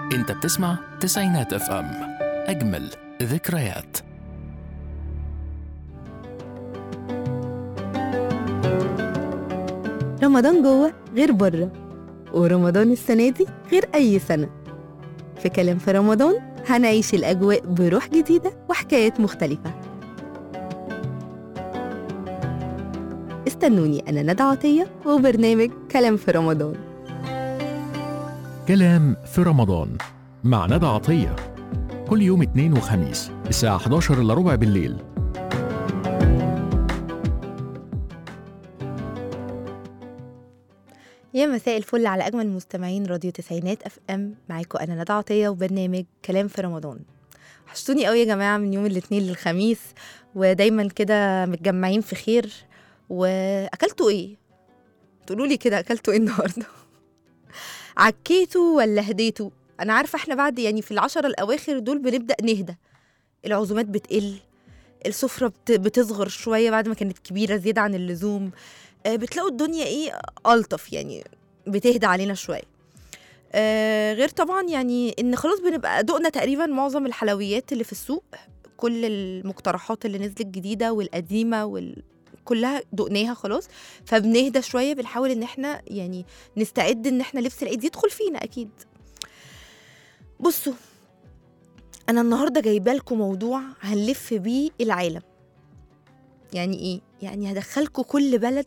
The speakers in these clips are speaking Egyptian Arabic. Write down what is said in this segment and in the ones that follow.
انت بتسمع تسعينات اف ام اجمل ذكريات رمضان جوه غير بره ورمضان السنة دي غير أي سنة في كلام في رمضان هنعيش الأجواء بروح جديدة وحكايات مختلفة استنوني أنا ندى عطية وبرنامج كلام في رمضان كلام في رمضان مع ندى عطية كل يوم اثنين وخميس الساعة 11 الا ربع بالليل يا مساء الفل على أجمل مستمعين راديو تسعينات أف أم معاكم أنا ندى عطية وبرنامج كلام في رمضان وحشتوني قوي يا جماعة من يوم الاثنين للخميس ودايما كده متجمعين في خير وأكلتوا إيه؟ تقولوا لي كده أكلتوا إيه النهاردة؟ عكيتوا ولا هديتوا؟ أنا عارفة إحنا بعد يعني في العشرة الأواخر دول بنبدأ نهدى العزومات بتقل السفرة بت- بتصغر شوية بعد ما كانت كبيرة زيادة عن اللزوم آه، بتلاقوا الدنيا ايه ألطف يعني بتهدى علينا شوية آه غير طبعا يعني ان خلاص بنبقى دقنا تقريبا معظم الحلويات اللي في السوق كل المقترحات اللي نزلت جديدة والقديمة وال... كلها دقناها خلاص فبنهدى شوية بنحاول ان احنا يعني نستعد ان احنا لبس العيد يدخل فينا اكيد بصوا انا النهارده جايبه لكم موضوع هنلف بيه العالم يعني ايه يعني هدخلكم كل بلد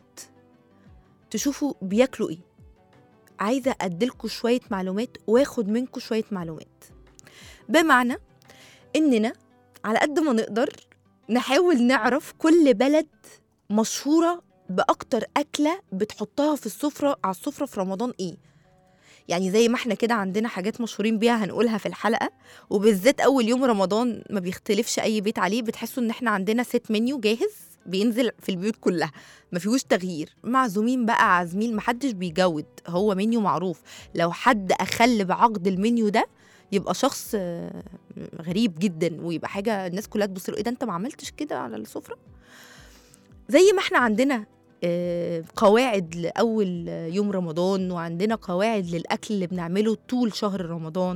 تشوفوا بياكلوا ايه عايزه اديلكوا شويه معلومات واخد منكم شويه معلومات بمعنى اننا على قد ما نقدر نحاول نعرف كل بلد مشهوره باكتر اكله بتحطها في السفره على السفره في رمضان ايه يعني زي ما احنا كده عندنا حاجات مشهورين بيها هنقولها في الحلقه وبالذات اول يوم رمضان ما بيختلفش اي بيت عليه بتحسوا ان احنا عندنا سيت منيو جاهز بينزل في البيوت كلها ما فيهوش تغيير معزومين بقى عازمين محدش بيجود هو منيو معروف لو حد اخل بعقد المنيو ده يبقى شخص آه، غريب جدا ويبقى حاجه الناس كلها تبص له ايه ده انت ما عملتش كده على السفره زي ما احنا عندنا آه، قواعد لاول يوم رمضان وعندنا قواعد للاكل اللي بنعمله طول شهر رمضان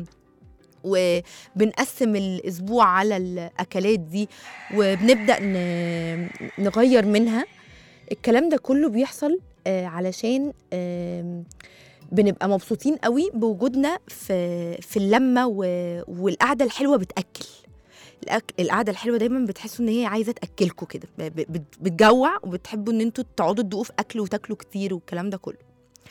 وبنقسم الاسبوع على الاكلات دي وبنبدا ن- نغير منها الكلام ده كله بيحصل آه، علشان آم، بنبقى مبسوطين قوي بوجودنا في في اللمه و- والقعده الحلوه بتاكل الأك... القعده الحلوه دايما بتحسوا ان هي عايزه تاكلكم كده ب- ب- بت- بتجوع وبتحبوا ان انتوا تقعدوا تدوقوا في اكل وتاكلوا كتير والكلام ده كله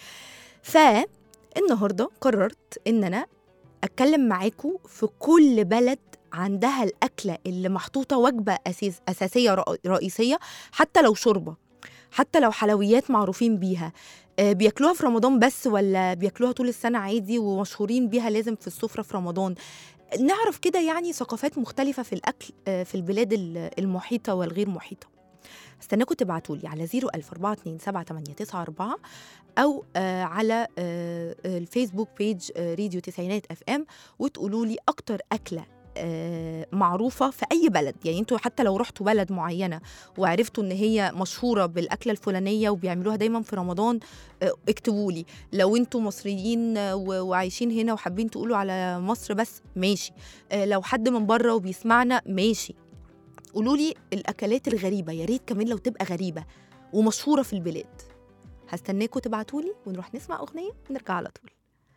فالنهارده قررت ان انا اتكلم معاكم في كل بلد عندها الاكله اللي محطوطه وجبه أساس اساسيه رئ- رئيسيه حتى لو شوربه حتى لو حلويات معروفين بيها آه، بياكلوها في رمضان بس ولا بياكلوها طول السنه عادي ومشهورين بيها لازم في السفره في رمضان نعرف كده يعني ثقافات مختلفه في الاكل آه، في البلاد ال- المحيطه والغير محيطه استناكم تبعتوا لي على 004278994 او آه على آه آه، الفيسبوك بيج آه راديو تسعينات اف ام وتقولوا لي اكتر اكله آه معروفه في اي بلد يعني انتوا حتى لو رحتوا بلد معينه وعرفتوا ان هي مشهوره بالاكله الفلانيه وبيعملوها دايما في رمضان آه اكتبوا لي لو انتوا مصريين آه، و- وعايشين هنا وحابين تقولوا على مصر بس ماشي آه لو حد من بره وبيسمعنا ماشي قولوا لي الاكلات الغريبه يا ريت كمان لو تبقى غريبه ومشهوره في البلاد هستناكم تبعتوا لي ونروح نسمع اغنيه ونرجع على طول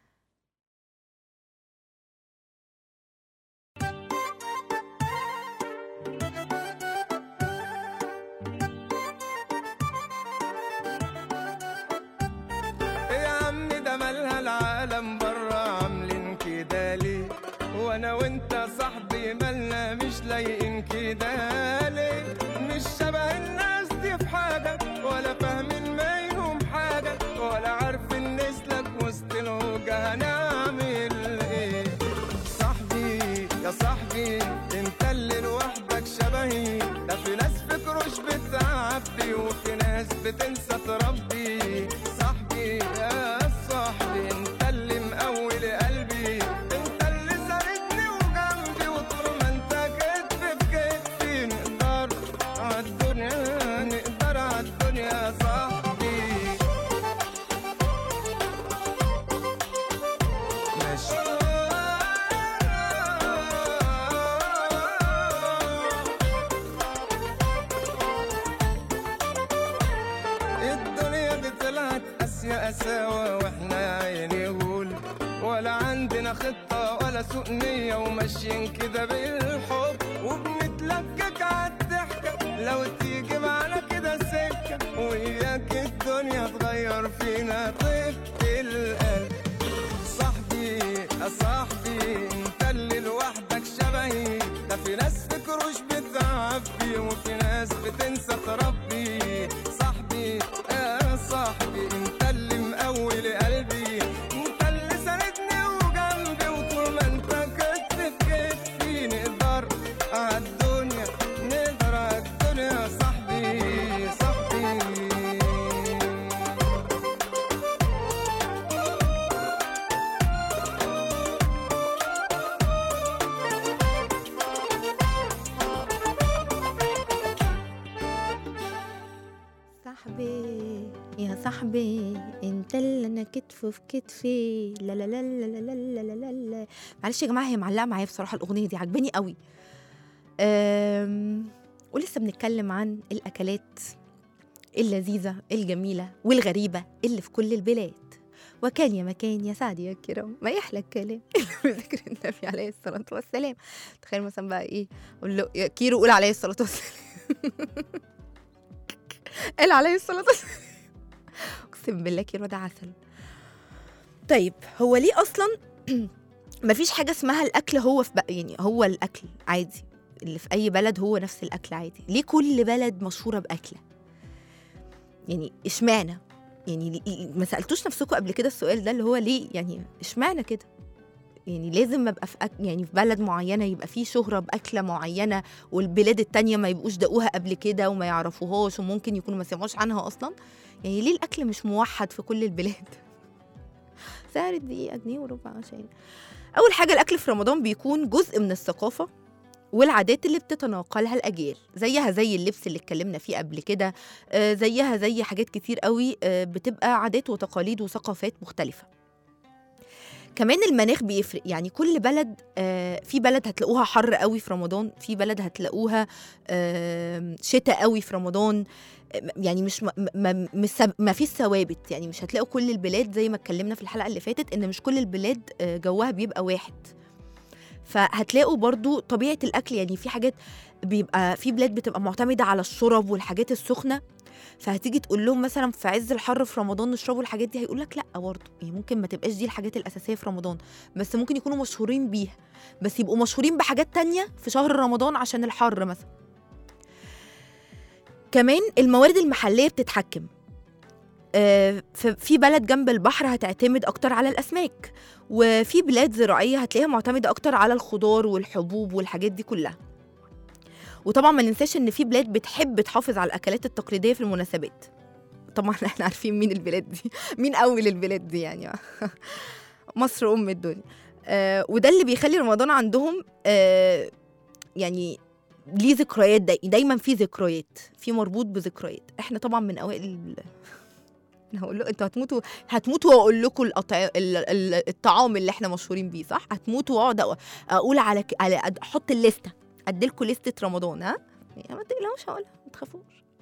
يا عم ده مالها العالم برا عاملين كده ليه وانا وانت صاحبي مالنا مش لايقين كده ليه مش شبه الناس دي في حاجة ولا فاهمين منهم حاجة ولا عارفين نسلك وسط الهوجة هنعمل ايه صاحبي يا صاحبي انت اللي لوحدك شبهي ده في ناس فكروش بتعبي وفي ناس بتنسى تربي صاحبي يا صاحبي انت اللي مقول قلبي انت اللي ساندني وجنبي وطول ما انت كتف في كتفي نقدر يا قساوة واحنا يا عيني غول ولا عندنا خطة ولا سوء نية وماشيين كده بالحب وبنتلكك عالضحكة لو تيجي معانا كده سكة وياك الدنيا تغير فينا طيب القلب صاحبي يا صاحبي انت اللي لوحدك شبهي ده في ناس فكروش بتعبي وفي ناس بتنسى تربي صاحبي يا صاحبي انت اللي مقوي قلبي انت اللي ساندني وجنبي وطول ما انت كتف في كتفي نقدر عالدنيا نقدر عالدنيا صاحبي صاحبي صاحبي يا صاحبي انت اللي انا كتفه في كتفي لا لا لا لا لا لا لا لا لا معلش يا جماعه هي معلقه معايا بصراحه الاغنيه دي عجباني قوي أم... ولسه بنتكلم عن الاكلات اللذيذه الجميله والغريبه اللي في كل البلاد وكان يا مكان يا سعد يا كرام ما يحلى الكلام بذكر النبي عليه الصلاه والسلام تخيل مثلا بقى ايه قول له يا كيرو قول عليه الصلاه والسلام قال عليه الصلاة والسلام أقسم بالله كيلو ده عسل طيب هو ليه أصلا مفيش حاجة اسمها الأكل هو في بقى يعني هو الأكل عادي اللي في أي بلد هو نفس الأكل عادي ليه كل بلد مشهورة بأكلة يعني اشمعنى يعني ليه- ما سألتوش نفسكم قبل كده السؤال ده اللي هو ليه يعني اشمعنى كده يعني لازم ابقى في أك... يعني في بلد معينه يبقى في شهره باكله معينه والبلاد التانية ما يبقوش دقوها قبل كده وما يعرفوهاش وممكن يكونوا ما سمعوش عنها اصلا يعني ليه الاكل مش موحد في كل البلاد سعر الدقيقه جنيه وربع عشان اول حاجه الاكل في رمضان بيكون جزء من الثقافه والعادات اللي بتتناقلها الاجيال زيها زي اللبس اللي اتكلمنا فيه قبل كده آه، زيها زي حاجات كتير قوي آه، بتبقى عادات وتقاليد وثقافات مختلفه كمان المناخ بيفرق يعني كل بلد آه، في بلد هتلاقوها حر قوي في رمضان في بلد هتلاقوها آه، شتاء قوي في رمضان آه، يعني مش ما, ما, مش سب- ما فيش ثوابت يعني مش هتلاقوا كل البلاد زي ما اتكلمنا في الحلقه اللي فاتت ان مش كل البلاد آه، جوها بيبقى واحد فهتلاقوا برضو طبيعه الاكل يعني في حاجات بيبقى في بلاد بتبقى معتمده على الشرب والحاجات السخنه فهتيجي تقول لهم مثلا في عز الحر في رمضان نشربوا الحاجات دي هيقول لك لا برضه يعني ممكن ما تبقاش دي الحاجات الاساسيه في رمضان بس ممكن يكونوا مشهورين بيها بس يبقوا مشهورين بحاجات تانية في شهر رمضان عشان الحر مثلا كمان الموارد المحليه بتتحكم آه، ف- في بلد جنب البحر هتعتمد اكتر على الاسماك وفي بلاد زراعيه هتلاقيها معتمده اكتر على الخضار والحبوب والحاجات دي كلها وطبعا ما ننساش ان في بلاد بتحب تحافظ على الاكلات التقليديه في المناسبات طبعا احنا عارفين مين البلاد دي مين اول البلاد دي يعني مصر ام الدنيا آه وده اللي بيخلي رمضان عندهم آه يعني ليه ذكريات داي دايما في ذكريات في مربوط بذكريات احنا طبعا من اوائل ال... انا هقول له انتوا هتموتوا هتموتوا واقول لكم الأطع... ال... ال... الطعام اللي احنا مشهورين بيه صح هتموتوا واقعد أ- اقول على ك... على أد- احط الليسته اديلكوا لستة رمضان ها يعني ما تقلقوش هقولها ما تخافوش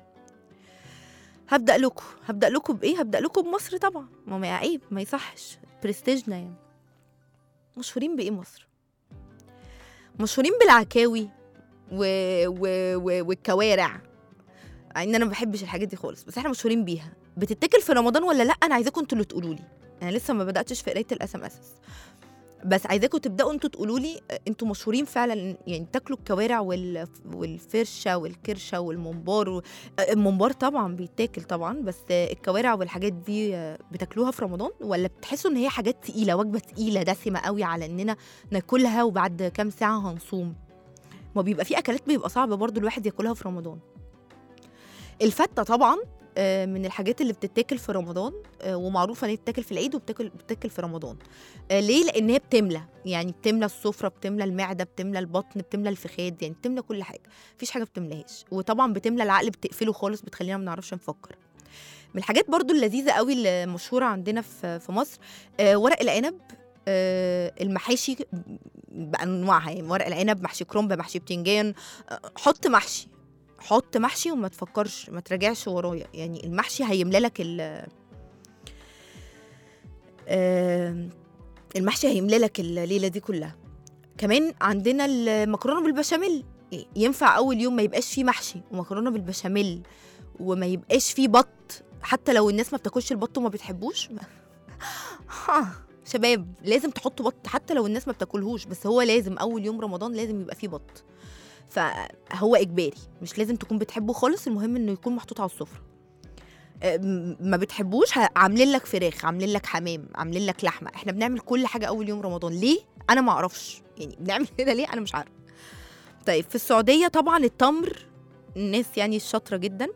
هبدأ لكم هبدأ لكم بإيه؟ هبدأ لكم بمصر طبعا ما ما عيب ما يصحش برستيجنا يعني مشهورين بإيه مصر؟ مشهورين بالعكاوي و... و... و... والكوارع مع ان انا ما بحبش الحاجات دي خالص بس احنا مشهورين بيها بتتاكل في رمضان ولا لا انا عايزاكم انتوا اللي تقولوا لي انا لسه ما بداتش في قرايه الاس ام اس بس عايزاكم تبداوا انتوا تقولوا لي آه، انتوا مشهورين فعلا يعني تاكلوا الكوارع وال... والفرشه والكرشه والممبار و... آه، الممبار طبعا بيتاكل طبعا بس آه، الكوارع والحاجات دي آه، بتاكلوها في رمضان ولا بتحسوا ان هي حاجات تقيله وجبه تقيله دسمه قوي على اننا ناكلها وبعد كام ساعه هنصوم ما بيبقى في اكلات بيبقى صعب برضو الواحد ياكلها في رمضان الفته طبعا آه، من الحاجات اللي بتتاكل في رمضان آه، ومعروفه ان هي بتتاكل في العيد وبتاكل بتتاكل في رمضان آه، ليه لان هي بتملى يعني بتملى السفره بتملى المعده بتملى البطن بتملى الفخاد يعني بتملى كل حاجه مفيش حاجه بتملاهاش وطبعا بتملى العقل بتقفله خالص بتخلينا ما نعرفش نفكر من الحاجات برضو اللذيذه قوي اللي مشهوره عندنا في في مصر آه، ورق العنب آه، المحاشي بانواعها يعني ورق العنب محشي كرنب محشي بتنجان آه، حط محشي حط محشي وما تفكرش ما تراجعش ورايا يعني المحشي هيملى لك ال- آم، المحشي هيملى لك الليله دي كلها كمان عندنا المكرونه بالبشاميل ينفع اول يوم ما يبقاش فيه محشي ومكرونه بالبشاميل وما يبقاش فيه بط حتى لو الناس ما بتاكلش البط وما بتحبوش ها، شباب لازم تحطوا بط حتى لو الناس ما بتاكلهوش بس هو لازم اول يوم رمضان لازم يبقى فيه بط فهو اجباري مش لازم تكون بتحبه خالص المهم انه يكون محطوط على السفره أه، م- ما بتحبوش ه- عاملين لك فراخ عاملين لك حمام عاملين لك لحمه احنا بنعمل كل حاجه اول يوم رمضان ليه انا ما اعرفش يعني بنعمل كده ليه انا مش عارفه طيب في السعوديه طبعا التمر الناس يعني الشاطره جدا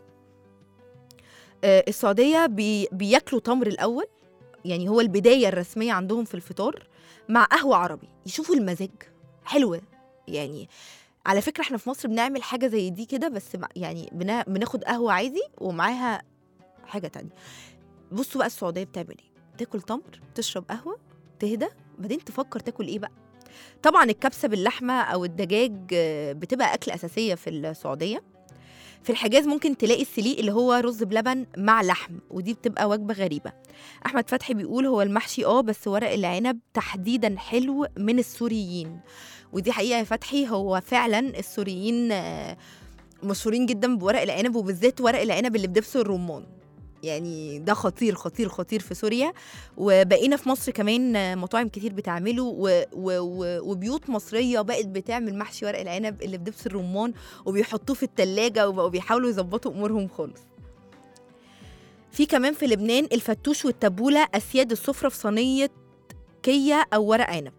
آه، السعوديه بي بياكلوا تمر الاول يعني هو البدايه الرسميه عندهم في الفطار مع قهوه عربي يشوفوا المزاج حلوه يعني على فكره احنا في مصر بنعمل حاجه زي دي كده بس مع- يعني بنا بناخد قهوه عادي ومعاها حاجه تانية بصوا بقى السعوديه بتعمل ايه تاكل تمر تشرب قهوه تهدى بعدين تفكر تاكل ايه بقى طبعا الكبسه باللحمه او الدجاج آه، بتبقى اكل اساسيه في السعوديه في الحجاز ممكن تلاقي السليق اللي هو رز بلبن مع لحم ودي بتبقى وجبه غريبه احمد فتحي بيقول هو المحشي اه بس ورق العنب تحديدا حلو من السوريين ودي حقيقه يا فتحي هو فعلا السوريين آه، مشهورين جدا بورق العنب وبالذات ورق العنب اللي بدبس الرمان يعني ده خطير خطير خطير في سوريا وبقينا في مصر كمان آه، مطاعم كتير بتعمله و و و وبيوت مصريه بقت بتعمل محشي ورق العنب اللي بدبس الرمان وبيحطوه في التلاجة وبقوا بيحاولوا يظبطوا امورهم خالص في كمان في لبنان الفتوش والتبوله اسياد السفره في صينيه كيا او ورق عنب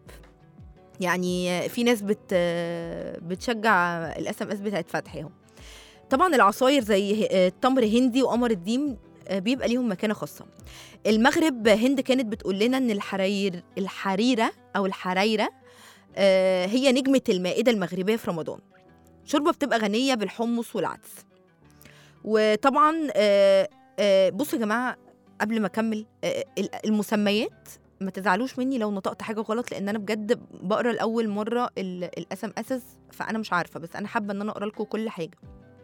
يعني في ناس بت بتشجع الاس ام اس بتاعت فتحي اهو طبعا العصاير زي التمر هندي وقمر الدين بيبقى ليهم مكانه خاصه المغرب هند كانت بتقول لنا ان الحراير الحريره او الحرايره آه، هي نجمه المائده المغربيه في رمضان شوربه بتبقى غنيه بالحمص والعدس وطبعا آه، آه، بصوا يا جماعه قبل ما اكمل آه، المسميات ما تزعلوش مني لو نطقت حاجه غلط لان انا بجد بقرا لاول مره الاس ام اسس فانا مش عارفه بس انا حابه ان انا اقرا لكم كل حاجه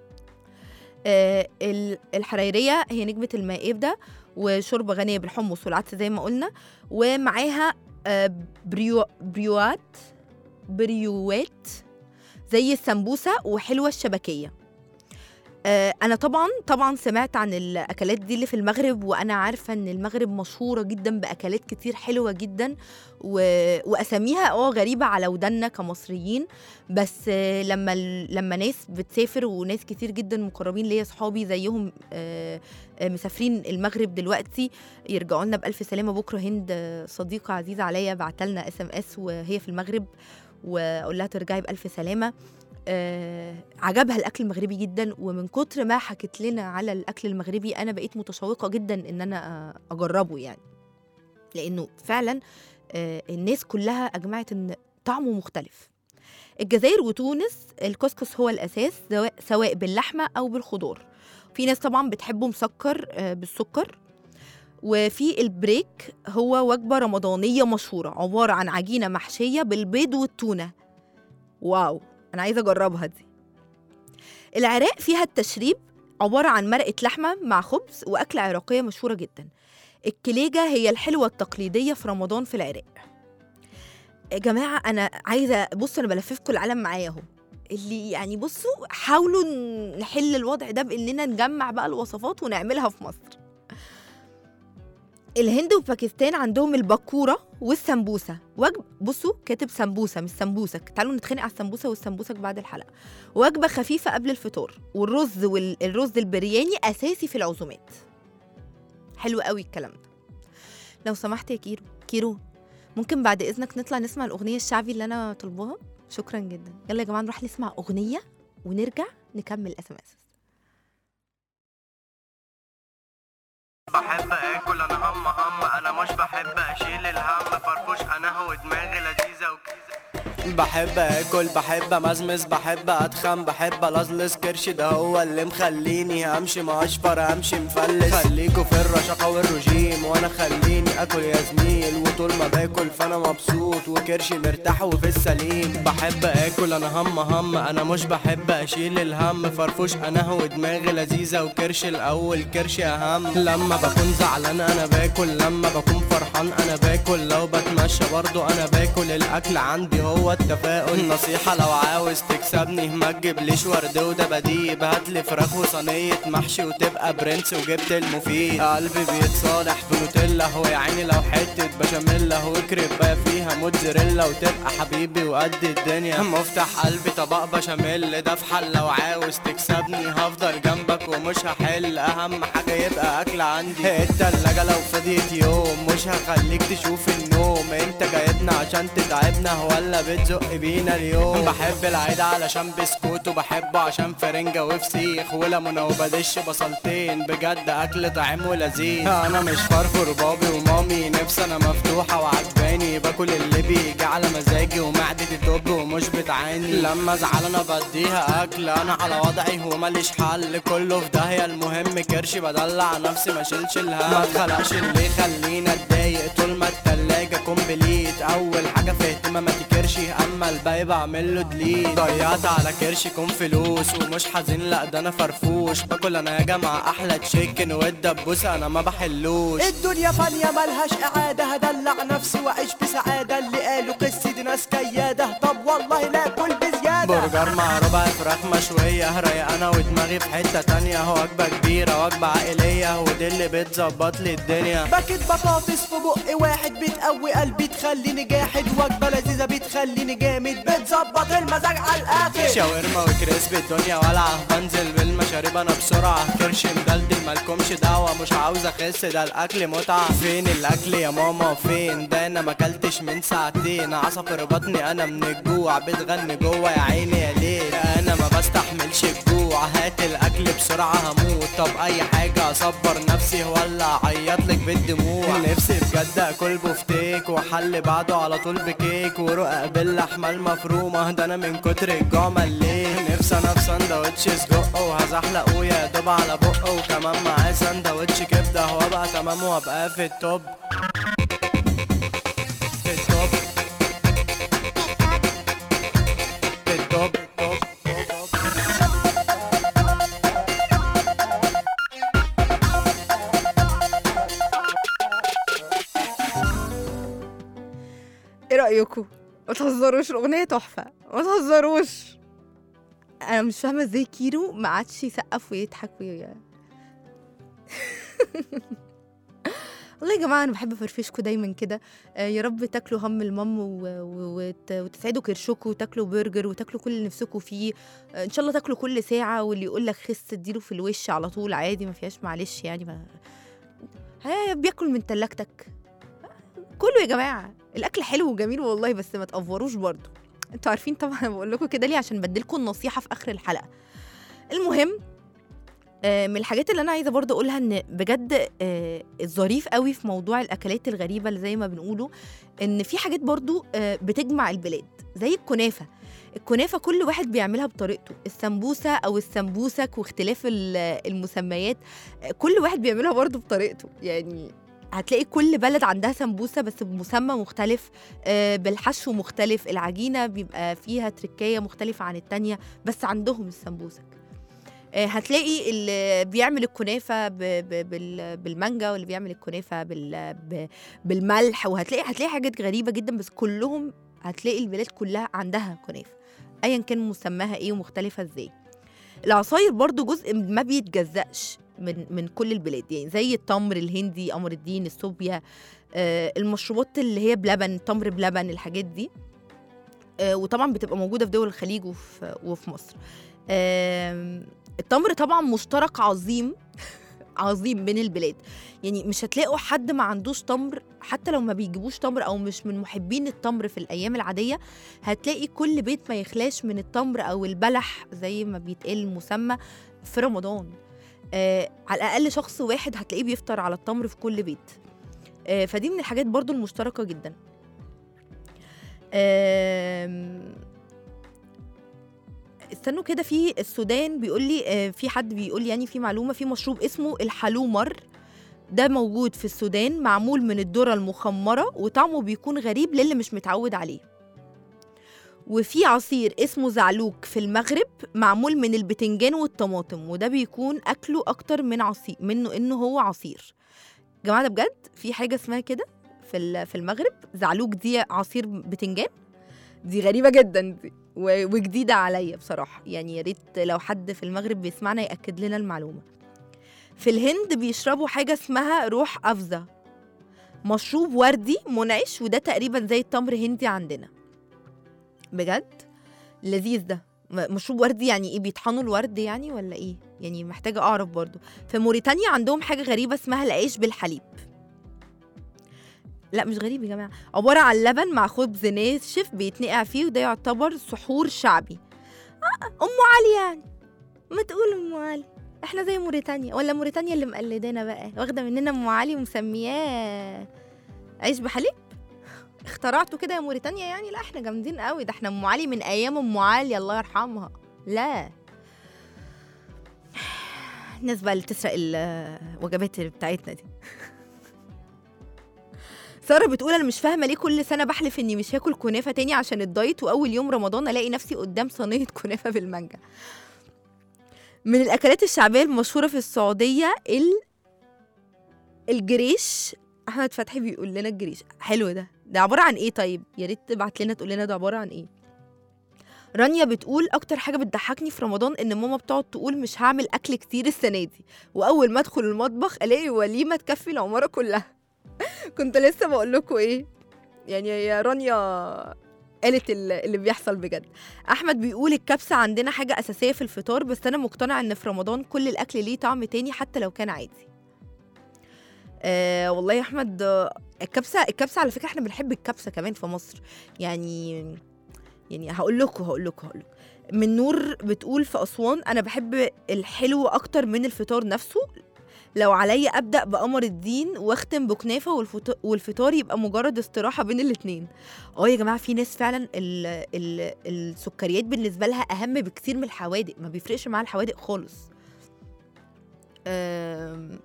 آه، ال- الحريريه هي نجمه المائده وشوربه غنيه بالحمص والعدس زي ما قلنا ومعاها آه، بريو بريوات بريوات زي السمبوسه وحلوه الشبكيه آه، انا طبعا طبعا سمعت عن الاكلات دي اللي في المغرب وانا عارفه ان المغرب مشهوره جدا باكلات كتير حلوه جدا و... واساميها اه غريبه على ودنا كمصريين بس آه، لما ال- لما ناس بتسافر وناس كتير جدا مقربين ليا صحابي زيهم آه، آه، مسافرين المغرب دلوقتي يرجعوا لنا بالف سلامه بكره هند آه، صديقه عزيزه عليا بعتلنا اس ام اس وهي في المغرب واقول لها ترجعي بالف سلامه آه عجبها الاكل المغربي جدا ومن كتر ما حكت لنا على الاكل المغربي انا بقيت متشوقه جدا ان انا آه، اجربه يعني لانه فعلا آه الناس كلها اجمعت ان طعمه مختلف الجزائر وتونس الكسكس هو الاساس سواء- سواء باللحمه او بالخضار في ناس طبعا بتحبه مسكر آه بالسكر وفي البريك هو وجبه رمضانيه مشهوره عباره عن عجينه محشيه بالبيض والتونه واو انا عايزه اجربها دي العراق فيها التشريب عباره عن مرقه لحمه مع خبز واكله عراقيه مشهوره جدا الكليجه هي الحلوه التقليديه في رمضان في العراق يا جماعه انا عايزه بصوا انا بلففكم العالم معايا اهو اللي يعني بصوا حاولوا نحل الوضع ده باننا نجمع بقى الوصفات ونعملها في مصر الهند وباكستان عندهم البكوره والسمبوسه وجب بصوا كاتب سمبوسه مش سمبوسك تعالوا نتخانق على السمبوسه والسمبوسك بعد الحلقه وجبه خفيفه قبل الفطار والرز والرز البرياني اساسي في العزومات حلو قوي الكلام ده لو سمحت يا كيرو كيرو ممكن بعد اذنك نطلع نسمع الاغنيه الشعبي اللي انا طالباها شكرا جدا يلا يا جماعه نروح نسمع اغنيه ونرجع نكمل اس ام اس بحب اكل انا هم هم انا مش بحب اشيل الهم فرفوش انا هو دماغي لذيذه وكيزه بحب اكل بحب امزمز بحب اتخن بحب الزلز كرش ده هو اللي مخليني امشي مع اشفر امشي مفلس خليكوا في الرشاقة والرجيم وانا خليني اكل يا زميل وطول ما باكل فانا مبسوط وكرشي مرتاح وفي السليم بحب اكل انا هم هم انا مش بحب اشيل الهم فرفوش انا هو دماغي لذيذة وكرش الاول كرش اهم لما بكون زعلان انا باكل لما بكون فرحان انا باكل لو بتمشى برضو انا باكل الاكل عندي هو التفاؤل نصيحة لو عاوز تكسبني ما تجيبليش ورد ودباديب هاتلي فراخ وصينية محشي وتبقى برنس وجبت المفيد قلبي بيتصالح بنوتيلا هو يا عيني لو حتة بشاميلا وكريب بقى فيها موتزاريلا وتبقى حبيبي وقد الدنيا مفتح قلبي طبق بشاميل ده في حل لو عاوز تكسبني هفضل جنبك ومش هحل اهم حاجة يبقى اكل عندي التلاجة لو فضيت يوم مش هخليك تشوف النوم انت جايبنا عشان تتعبنا ولا بتزق بينا اليوم بحب العيد علشان بسكوت وبحبه عشان فرنجة وفسيخ وليمونة وبدش بصلتين بجد اكل طعم ولذيذ انا مش فرفر بابي ومامي نفسي انا مفتوحة وعجباني باكل اللي بيجي على مزاجي ومعدتي توب ومش بتعاني لما ازعل انا بديها اكل انا على وضعي وماليش حل كله في داهية المهم كرشي بدلع نفسي ما شيلش الهم ما اتخلقش اللي يخليني اتضايق طول ما التلاجة كومبليت اول حاجة في اهتماماتي كرشي اما الباقي بعمل له ديليت ضيعت على كرشي كون فلوس ومش حزين لا ده انا فرفوش باكل انا يا جماعة احلى تشيكن والدبوسة انا ما بحلوش الدنيا فانية ملهاش إعادة هدلع نفسي وأعيش بسعادة اللي قالوا قصة دي ناس كيادة طب والله لا كل بزيادة برجر مع ربع فراخ مشوية رايق انا ودماغي في حتة تانية وجبة كبيرة وجبة عائلية ودي اللي بتظبط لي الدنيا باكت بطاطس في بق واحد بتقوي قلبي تخليني جاحد وجبة لذيذة بتخليني جامد بتظبط المزاج على الآخر شاورما وكريسبي الدنيا ولعة بنزل بالمشاريب انا بسرعة كرش مدلدل مالكمش دعوة مش عاوز اخس ده الاكل متعة فين الاكل يا ماما فين ده انا ماكلتش من ساعتين عصفر بطني انا من الجوع بتغني جوه يا عيني يا ليل انا ما بستحملش الجوع هات الاكل بسرعة هموت طب اي حاجة اصبر نفسي ولا اعيط لك بالدموع نفسي بجد اكل بفتيك وحل بعده على طول بكيك ورقق باللحمة المفرومة ده انا من كتر الجوع مليت نفسي انا في سندوتش سجق وهزحلقه يا دوب على بقه وكمان معاه سندوتش كبدة وابقى تمام وابقى في التوب في التوب في التوب توب توب ايه رايكم ما تهزروش الاغنيه تحفه ما تهزروش انا مش فاهمه ازاي كيرو ما عادش يسقف ويضحك وي... والله يا جماعه انا بحب افرفشكوا دايما كده آه، يا رب تاكلوا هم المام و... و... وت... وتسعدوا كرشكوا وتاكلوا برجر وتاكلوا كل اللي نفسكوا فيه آه، ان شاء الله تاكلوا كل ساعه واللي يقول لك خس اديله في الوش على طول عادي ما فيهاش معلش يعني ما... ها بياكل من تلاجتك كله يا جماعه الاكل حلو وجميل والله بس ما تقفروش برضو انتوا عارفين طبعا أنا بقول لكم كده ليه عشان بديلكم النصيحه في اخر الحلقه المهم آه، من الحاجات اللي انا عايزه برضو اقولها ان بجد آه، الظريف قوي في موضوع الاكلات الغريبه اللي زي ما بنقوله ان في حاجات برضو آه، بتجمع البلاد زي الكنافه الكنافه كل واحد بيعملها بطريقته السمبوسه او السمبوسك واختلاف ال- المسميات آه، كل واحد بيعملها برضو بطريقته يعني هتلاقي كل بلد عندها سمبوسه بس بمسمى مختلف آه، بالحشو مختلف العجينه بيبقى فيها تركايه مختلفه عن التانية بس عندهم السمبوسك آه، هتلاقي اللي بيعمل الكنافه ب- ب- بال- بالمانجا واللي بيعمل الكنافه بال- ب- بالملح وهتلاقي هتلاقي حاجات غريبه جدا بس كلهم هتلاقي البلاد كلها عندها كنافه ايا كان مسماها ايه ومختلفه ازاي العصاير برضو جزء ما بيتجزأش من من كل البلاد يعني زي التمر الهندي قمر الدين الصوبيا آه، المشروبات اللي هي بلبن تمر بلبن الحاجات دي آه، وطبعا بتبقى موجوده في دول الخليج وفي وفي مصر آم، التمر طبعا مشترك عظيم عظيم بين البلاد يعني مش هتلاقوا حد ما عندوش تمر حتى لو ما بيجيبوش تمر او مش من محبين التمر في الايام العاديه هتلاقي كل بيت ما يخلاش من التمر او البلح زي ما بيتقال المسمى في رمضان آه على الاقل شخص واحد هتلاقيه بيفطر على التمر في كل بيت آه فدي من الحاجات برضو المشتركه جدا آم، استنوا كده في السودان بيقول لي آه، في حد بيقول لي يعني في معلومه في مشروب اسمه الحلومر ده موجود في السودان معمول من الذره المخمره وطعمه بيكون غريب للي مش متعود عليه وفي عصير اسمه زعلوك في المغرب معمول من البتنجان والطماطم وده بيكون اكله اكتر من عصير منه انه هو عصير جماعه ده بجد في حاجه اسمها كده في ال- في المغرب زعلوك دي عصير بتنجان دي غريبه جدا دي و- وجديده عليا بصراحه يعني يا ريت لو حد في المغرب بيسمعنا ياكد لنا المعلومه في الهند بيشربوا حاجه اسمها روح افزه مشروب وردي منعش وده تقريبا زي التمر هندي عندنا بجد لذيذ ده م- مشروب وردي يعني ايه بيطحنوا الورد يعني ولا ايه يعني محتاجه اعرف برضو في موريتانيا عندهم حاجه غريبه اسمها العيش بالحليب لا مش غريب يا جماعه عباره عن لبن مع خبز ناشف بيتنقع فيه وده يعتبر سحور شعبي آه، ام علي يعني ما تقول ام علي احنا زي موريتانيا ولا موريتانيا اللي مقلدانا بقى واخده مننا ام علي ومسمياه عيش بحليب اخترعتوا كده يا موريتانيا يعني لا احنا جامدين قوي ده احنا ام علي من ايام ام علي الله يرحمها لا الناس بقى اللي تسرق الوجبات بتاعتنا دي ساره بتقول انا مش فاهمه ليه كل سنه بحلف اني مش هاكل كنافه تاني عشان الدايت واول يوم رمضان الاقي نفسي قدام صينيه كنافه بالمانجا من الاكلات الشعبيه المشهوره في السعوديه ال الجريش احمد فتحي بيقول لنا الجريش حلو ده ده عباره عن ايه طيب يا ريت تبعت لنا تقول لنا ده عباره عن ايه رانيا بتقول اكتر حاجه بتضحكني في رمضان ان ماما بتقعد تقول مش هعمل اكل كتير السنه دي واول ما ادخل المطبخ الاقي وليمه تكفي العماره كلها كنت لسه بقول لكم ايه يعني يا رانيا قالت ال- اللي بيحصل بجد احمد بيقول الكبسه عندنا حاجه اساسيه في الفطار بس انا مقتنع ان في رمضان كل الاكل ليه طعم تاني حتى لو كان عادي آه والله يا احمد آه، الكبسه الكبسه على فكره احنا بنحب الكبسه كمان في مصر يعني يعني هقول لكم هقول لكم هقول لكم من نور بتقول في اسوان انا بحب الحلو اكتر من الفطار نفسه لو عليا ابدا بقمر الدين واختم بكنافه والفط- والفطار يبقى مجرد استراحه بين الاتنين اه يا جماعه في ناس فعلا ال ال السكريات بالنسبه لها اهم بكتير من الحوادق ما بيفرقش معاها الحوادق خالص أم،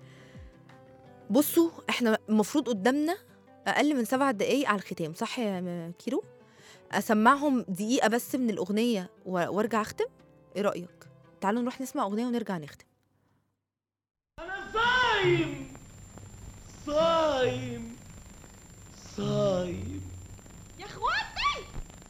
بصوا احنا المفروض قدامنا اقل من سبع دقايق على الختام صح يا م- كيرو اسمعهم دقيقه بس من الاغنيه و- وارجع اختم ايه رايك تعالوا نروح نسمع اغنيه ونرجع نختم صايم صايم صايم يا اخواتي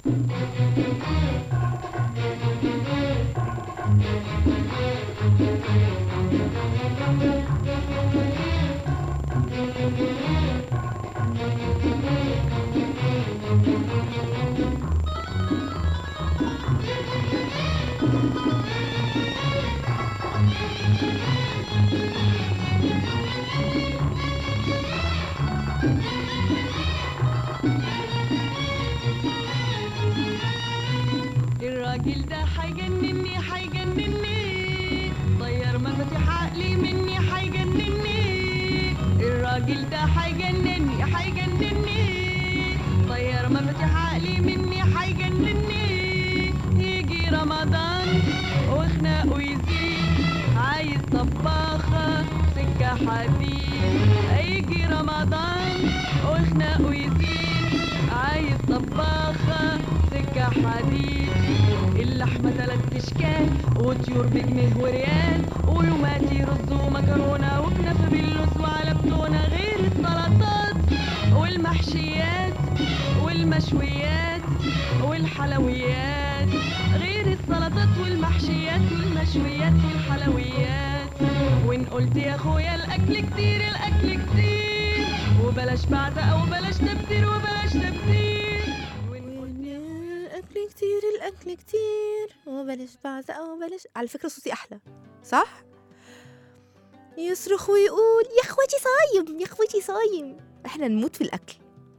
الراجل ده حيجنني حيجنني طير مفاتيح عقلي مني حيجنني الراجل ده حيجنني حيجنني طير مفاتيح عقلي مني حيجنني يجي رمضان وخناقه يزيد عايز طباخة سكة حديد يجي رمضان وخناقه يزيد عايز طباخة سكة حديد اللحمة تلات اشكال وطيور بجنيه وريال ولوماتي رز ومكرونة وكنافة باللوز وعلى بتونة غير السلطات والمحشيات والمشويات والحلويات غير السلطات والمحشيات والمشويات والحلويات وان قلت يا اخويا الاكل كتير الاكل كتير وبلاش بعزق وبلاش تبتير وبلاش تبتير وإن قلت يا الاكل كتير الاكل كتير وبلاش بعزق وبلاش على فكره صوتي احلى صح يصرخ ويقول يا اخواتي صايم يا اخواتي صايم احنا نموت في الاكل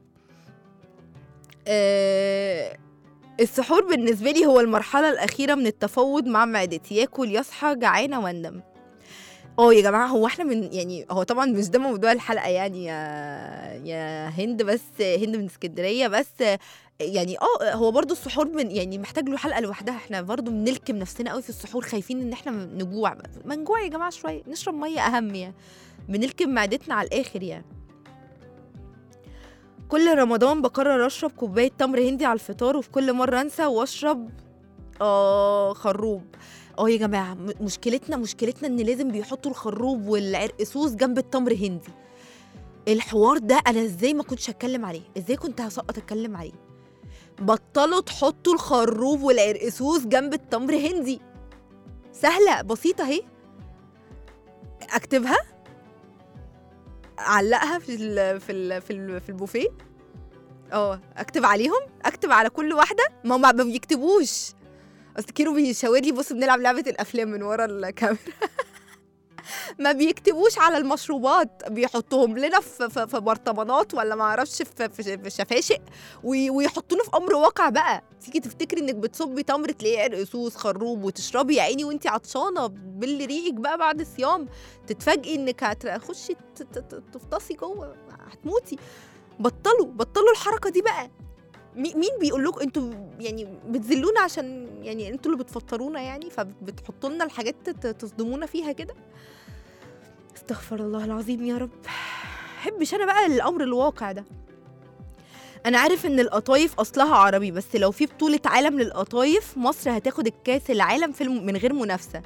آه السحور بالنسبه لي هو المرحله الاخيره من التفاوض مع معدتي ياكل يصحى جعانه واندم اه يا جماعه هو احنا من يعني هو طبعا مش ده موضوع الحلقه يعني يا يا هند بس هند من اسكندريه بس يعني اه هو برضو السحور من يعني محتاج له حلقه لوحدها احنا برضو بنلكم نفسنا قوي في السحور خايفين ان احنا نجوع ما نجوع يا جماعه شويه نشرب ميه اهم يعني بنلكم معدتنا على الاخر يعني كل رمضان بقرر اشرب كوبايه تمر هندي على الفطار وفي كل مره انسى واشرب اه خروب اه يا جماعه م- مشكلتنا مشكلتنا ان لازم بيحطوا الخروب والعرقسوس جنب التمر هندي الحوار ده انا ازاي ما كنتش اتكلم عليه ازاي كنت هسقط اتكلم عليه بطلوا تحطوا الخروب والعرقسوس جنب التمر هندي سهله بسيطه اهي اكتبها اعلقها في ال في ال في, ال في البوفيه اه اكتب عليهم اكتب على كل واحده ما هم ما بيكتبوش اصل كيرو بيشاور لي بص بنلعب لعبه الافلام من ورا الكاميرا ما بيكتبوش على المشروبات بيحطوهم لنا في, في, في برطمانات ولا ما اعرفش في, في, في شفاشق وي- ويحطونا في امر واقع بقى تيجي تفتكري انك بتصبي تمر تلاقيه عرقسوس خروب وتشربي يا عيني وانت عطشانه باللي ريقك بقى بعد الصيام تتفاجئي انك هتخشي ت- ت- ت- تفطسي جوه هتموتي بطلوا بطلوا الحركه دي بقى مي- مين بيقول لكم انتوا يعني بتذلونا عشان يعني انتوا اللي بتفطرونا يعني فبتحطوا لنا الحاجات ت- تصدمونا فيها كده استغفر الله العظيم يا رب حبش انا بقى الامر الواقع ده انا عارف ان القطايف اصلها عربي بس لو في بطولة عالم للقطايف مصر هتاخد الكاس العالم في الم... من غير منافسة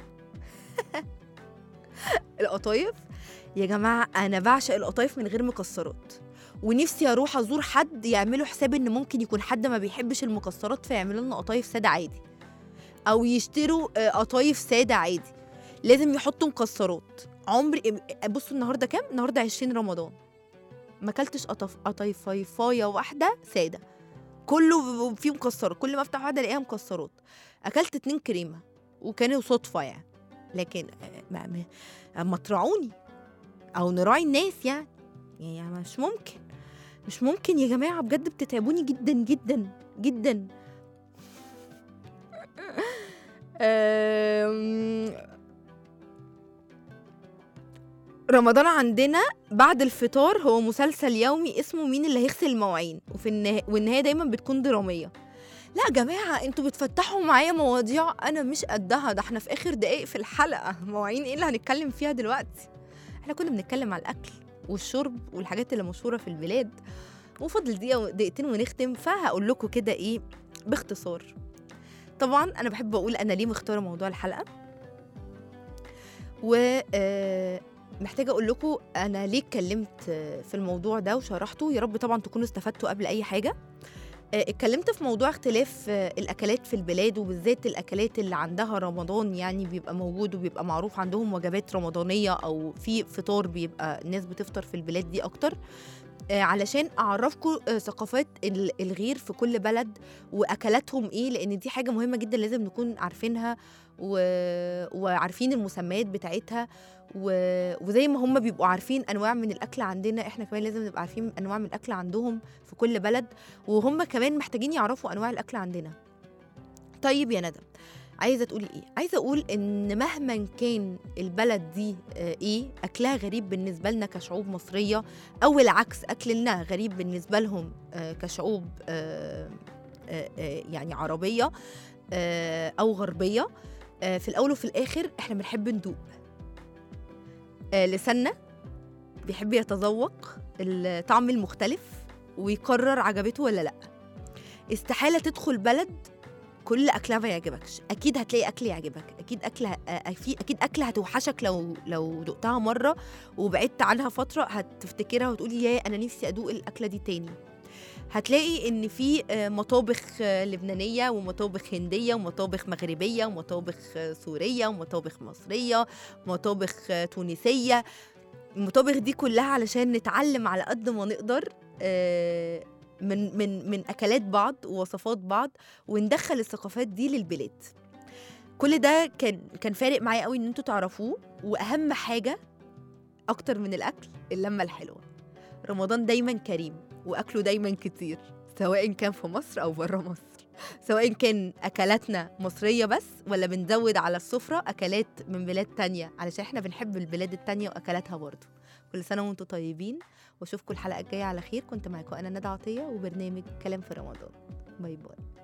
القطايف يا جماعة انا بعشق القطايف من غير مكسرات ونفسي اروح ازور حد يعملوا حساب ان ممكن يكون حد ما بيحبش المكسرات فيعملوا لنا قطايف ساده عادي او يشتروا آه، قطايف ساده عادي لازم يحطوا مكسرات عمري بصوا النهارده كام النهارده 20 رمضان ما اكلتش قطف قطيفايه واحده ساده كله فيه مكسرات كل ما افتح واحده الاقيها مكسرات اكلت اتنين كريمه وكانوا صدفه يعني لكن آه، ما ما- ما تراعوني او نراعي الناس يعني يعني مش ممكن مش ممكن يا جماعه بجد بتتعبوني جدا جدا جدا أم، رمضان عندنا بعد الفطار هو مسلسل يومي اسمه مين اللي هيغسل المواعين وفي النها... والنهايه دايما بتكون دراميه لا يا جماعه انتوا بتفتحوا معايا مواضيع انا مش قدها ده احنا في اخر دقايق في الحلقه مواعين ايه اللي هنتكلم فيها دلوقتي احنا كنا بنتكلم على الاكل والشرب والحاجات اللي مشهوره في البلاد وفضل دقيقه دقيقتين ونختم فهقول لكم كده ايه باختصار طبعا انا بحب اقول انا ليه مختاره موضوع الحلقه و آه، محتاجه اقول لكم انا ليه اتكلمت آه، في الموضوع ده وشرحته يا رب طبعا تكونوا استفدتوا قبل اي حاجه آه، اتكلمت في موضوع اختلاف آه، الاكلات في البلاد وبالذات الاكلات اللي عندها رمضان يعني بيبقى موجود وبيبقى معروف عندهم وجبات رمضانيه او في فطار بيبقى الناس بتفطر في البلاد دي اكتر آه، علشان اعرفكم آه، ثقافات ال- الغير في كل بلد واكلاتهم ايه لان دي حاجه مهمه جدا لازم نكون عارفينها و... وعارفين المسميات بتاعتها و... وزي ما هم بيبقوا عارفين انواع من الاكل عندنا احنا كمان لازم نبقى عارفين انواع من الاكل عندهم في كل بلد وهم كمان محتاجين يعرفوا انواع الاكل عندنا طيب يا ندى عايزه تقولي ايه عايزه اقول ان مهما كان البلد دي آه، ايه اكلها غريب بالنسبه لنا كشعوب مصريه او العكس اكلنا غريب بالنسبه لهم آه، كشعوب آه، آه، آه، يعني عربيه آه، او غربيه آه، في الاول وفي الاخر احنا بنحب ندوق آه، لساننا بيحب يتذوق الطعم المختلف ويقرر عجبته ولا لا استحاله تدخل بلد كل اكلها ما يعجبكش اكيد هتلاقي اكل يعجبك اكيد اكل ه- آه، في اكيد اكل هتوحشك لو لو دقتها مره وبعدت عنها فتره هتفتكرها وتقولي يا انا نفسي ادوق الاكله دي تاني هتلاقي ان في آه، مطابخ آه، لبنانيه ومطابخ هنديه ومطابخ مغربيه ومطابخ آه، سوريه ومطابخ مصريه ومطابخ آه، تونسيه المطابخ دي كلها علشان نتعلم على قد ما نقدر آه، من من من اكلات بعض ووصفات بعض وندخل الثقافات دي للبلاد كل ده كان كان فارق معايا قوي ان انتوا تعرفوه واهم حاجه اكتر من الاكل اللمه الحلوه رمضان دايما كريم واكله دايما كتير سواء كان في مصر او بره مصر سواء كان اكلاتنا مصريه بس ولا بنزود على السفره اكلات من بلاد تانية علشان احنا بنحب البلاد التانية واكلاتها برضه كل سنه وانتم طيبين واشوفكم الحلقه الجايه على خير كنت معاكم انا ندى عطيه وبرنامج كلام في رمضان باي باي